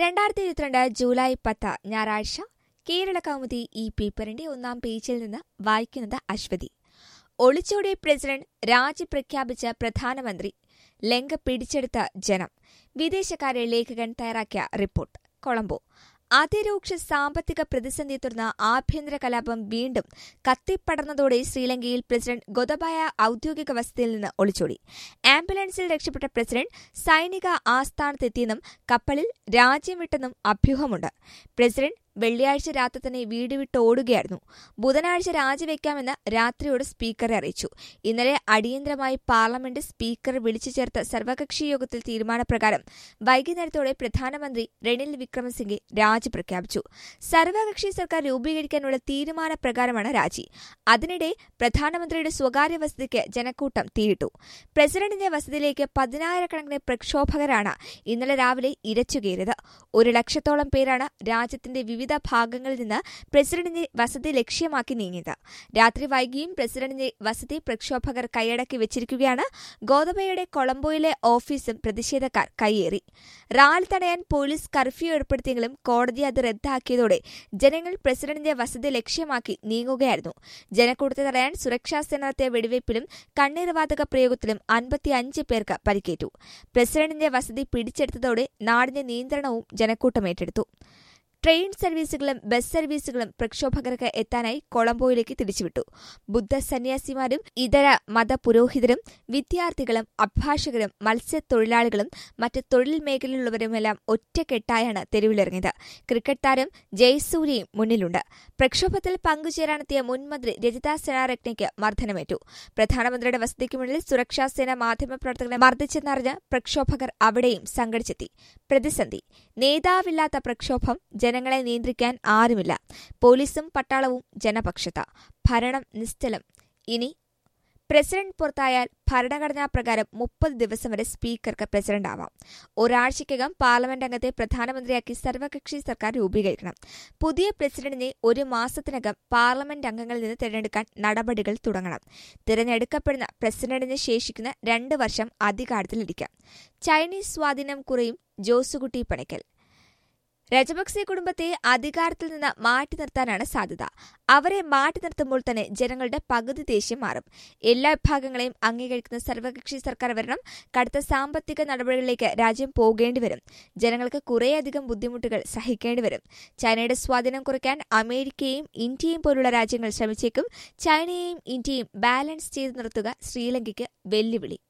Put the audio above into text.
രണ്ടായിരത്തി ഇരുപത്തിരണ്ട് ജൂലൈ പത്ത് ഞായറാഴ്ച കേരള കൗമുദി ഈ പേപ്പറിന്റെ ഒന്നാം പേജിൽ നിന്ന് വായിക്കുന്നത് അശ്വതി ഒളിച്ചോടിയ പ്രസിഡന്റ് രാജി പ്രഖ്യാപിച്ച പ്രധാനമന്ത്രി ലങ്ക പിടിച്ചെടുത്ത ജനം വിദേശകാര്യ ലേഖകൻ തയ്യാറാക്കിയ റിപ്പോർട്ട് കൊളംബോ അതിരൂക്ഷ സാമ്പത്തിക പ്രതിസന്ധിയെ തുടർന്ന് ആഭ്യന്തര കലാപം വീണ്ടും കത്തിപ്പടർന്നതോടെ ശ്രീലങ്കയിൽ പ്രസിഡന്റ് ഗൊതബായ ഔദ്യോഗിക വസതിയിൽ നിന്ന് ഒളിച്ചോടി ആംബുലൻസിൽ രക്ഷപ്പെട്ട പ്രസിഡന്റ് സൈനിക ആസ്ഥാനത്തെത്തിയെന്നും കപ്പലിൽ രാജ്യം വിട്ടെന്നും അഭ്യൂഹമുണ്ട് പ്രസിഡന്റ് വെള്ളിയാഴ്ച രാത്രി തന്നെ വീട് വിട്ട് ഓടുകയായിരുന്നു ബുധനാഴ്ച രാജിവെക്കാമെന്ന് രാത്രിയോട് സ്പീക്കറെ അറിയിച്ചു ഇന്നലെ അടിയന്തരമായി പാർലമെന്റ് സ്പീക്കർ വിളിച്ചു ചേർത്ത സർവകക്ഷി യോഗത്തിൽ തീരുമാനപ്രകാരം വൈകുന്നേരത്തോടെ പ്രധാനമന്ത്രി റെനിൽ വിക്രമസിംഗെ രാജി പ്രഖ്യാപിച്ചു സർവകക്ഷി സർക്കാർ രൂപീകരിക്കാനുള്ള തീരുമാനപ്രകാരമാണ് രാജി അതിനിടെ പ്രധാനമന്ത്രിയുടെ സ്വകാര്യ വസതിക്ക് ജനക്കൂട്ടം തീയിട്ടു പ്രസിഡന്റിന്റെ വസതിയിലേക്ക് പതിനായിരക്കണക്കിന് പ്രക്ഷോഭകരാണ് ഇന്നലെ രാവിലെ ഇരച്ചുകയറിയത് ഒരു ലക്ഷത്തോളം പേരാണ് രാജ്യത്തിന്റെ വിവിധ ഭാഗങ്ങളിൽ നിന്ന് പ്രസിഡന്റിന്റെ വസതി ലക്ഷ്യമാക്കി നീങ്ങിയത് രാത്രി വൈകിയും പ്രസിഡന്റിന്റെ വസതി പ്രക്ഷോഭകർ കൈയടക്കി വെച്ചിരിക്കുകയാണ് ഗോതബയുടെ കൊളംബോയിലെ ഓഫീസും പ്രതിഷേധക്കാർ കൈയേറി റാലി തടയാൻ പോലീസ് കർഫ്യൂ ഏർപ്പെടുത്തിയെങ്കിലും കോടതി അത് റദ്ദാക്കിയതോടെ ജനങ്ങൾ പ്രസിഡന്റിന്റെ വസതി ലക്ഷ്യമാക്കി നീങ്ങുകയായിരുന്നു ജനക്കൂട്ടത്തെ തടയാൻ സുരക്ഷാസേന നടത്തിയ വെടിവയ്പിലും കണ്ണീർവാതക പ്രയോഗത്തിലും അൻപത്തിയഞ്ച് പേർക്ക് പരിക്കേറ്റു പ്രസിഡന്റിന്റെ വസതി പിടിച്ചെടുത്തതോടെ നാടിന്റെ നിയന്ത്രണവും ജനക്കൂട്ടം ഏറ്റെടുത്തു ട്രെയിൻ സർവീസുകളും ബസ് സർവീസുകളും പ്രക്ഷോഭകർക്ക് എത്താനായി കൊളംബോയിലേക്ക് തിരിച്ചുവിട്ടു ബുദ്ധ സന്യാസിമാരും ഇതര മതപുരോഹിതരും വിദ്യാർത്ഥികളും അഭിഭാഷകരും മത്സ്യത്തൊഴിലാളികളും മറ്റ് തൊഴിൽ മേഖലയിലുള്ളവരുമെല്ലാം ഒറ്റക്കെട്ടായാണ് തെരുവിലിറങ്ങിയത് ക്രിക്കറ്റ് താരം ജയസൂര്യയും മുന്നിലുണ്ട് പ്രക്ഷോഭത്തിൽ പങ്കുചേരാനെത്തിയ മുൻമന്ത്രി രജിത സെനാരത്നയ്ക്ക് മർദ്ദനമേറ്റു പ്രധാനമന്ത്രിയുടെ വസതിക്ക് മുന്നിൽ സുരക്ഷാസേന മാധ്യമപ്രവർത്തകരെ മർദ്ദിച്ചെന്നറിഞ്ഞ് പ്രക്ഷോഭകർ അവിടെയും സംഘടിച്ചെത്തി പ്രതിസന്ധി നേതാവില്ലാത്ത പ്രക്ഷോഭം ജനങ്ങളെ നിയന്ത്രിക്കാൻ ആരുമില്ല പോലീസും പട്ടാളവും ജനപക്ഷത്ത് ഭരണം നിശ്ചലം ഇനി പ്രസിഡന്റ് പുറത്തായാൽ ഭരണഘടനാ പ്രകാരം മുപ്പത് ദിവസം വരെ സ്പീക്കർക്ക് പ്രസിഡന്റ് ആവാം ഒരാഴ്ചയ്ക്കകം പാർലമെന്റ് അംഗത്തെ പ്രധാനമന്ത്രിയാക്കി സർവകക്ഷി സർക്കാർ രൂപീകരിക്കണം പുതിയ പ്രസിഡന്റിനെ ഒരു മാസത്തിനകം പാർലമെന്റ് അംഗങ്ങളിൽ നിന്ന് തിരഞ്ഞെടുക്കാൻ നടപടികൾ തുടങ്ങണം തിരഞ്ഞെടുക്കപ്പെടുന്ന പ്രസിഡന്റിന് ശേഷിക്കുന്ന രണ്ട് വർഷം അധികാരത്തിലിരിക്കാം ചൈനീസ് സ്വാധീനം കുറയും ജോസുകുട്ടി പണിക്കൽ രജപക്സെ കുടുംബത്തെ അധികാരത്തിൽ നിന്ന് മാറ്റി നിർത്താനാണ് സാധ്യത അവരെ മാറ്റി നിർത്തുമ്പോൾ തന്നെ ജനങ്ങളുടെ പകുതി ദേഷ്യം മാറും എല്ലാ വിഭാഗങ്ങളെയും അംഗീകരിക്കുന്ന സർവകക്ഷി സർക്കാർ വരണം കടുത്ത സാമ്പത്തിക നടപടികളിലേക്ക് രാജ്യം പോകേണ്ടി വരും ജനങ്ങൾക്ക് കുറേയധികം ബുദ്ധിമുട്ടുകൾ സഹിക്കേണ്ടി വരും ചൈനയുടെ സ്വാധീനം കുറയ്ക്കാൻ അമേരിക്കയും ഇന്ത്യയും പോലുള്ള രാജ്യങ്ങൾ ശ്രമിച്ചേക്കും ചൈനയെയും ഇന്ത്യയും ബാലൻസ് ചെയ്ത് നിർത്തുക ശ്രീലങ്കയ്ക്ക് വെല്ലുവിളി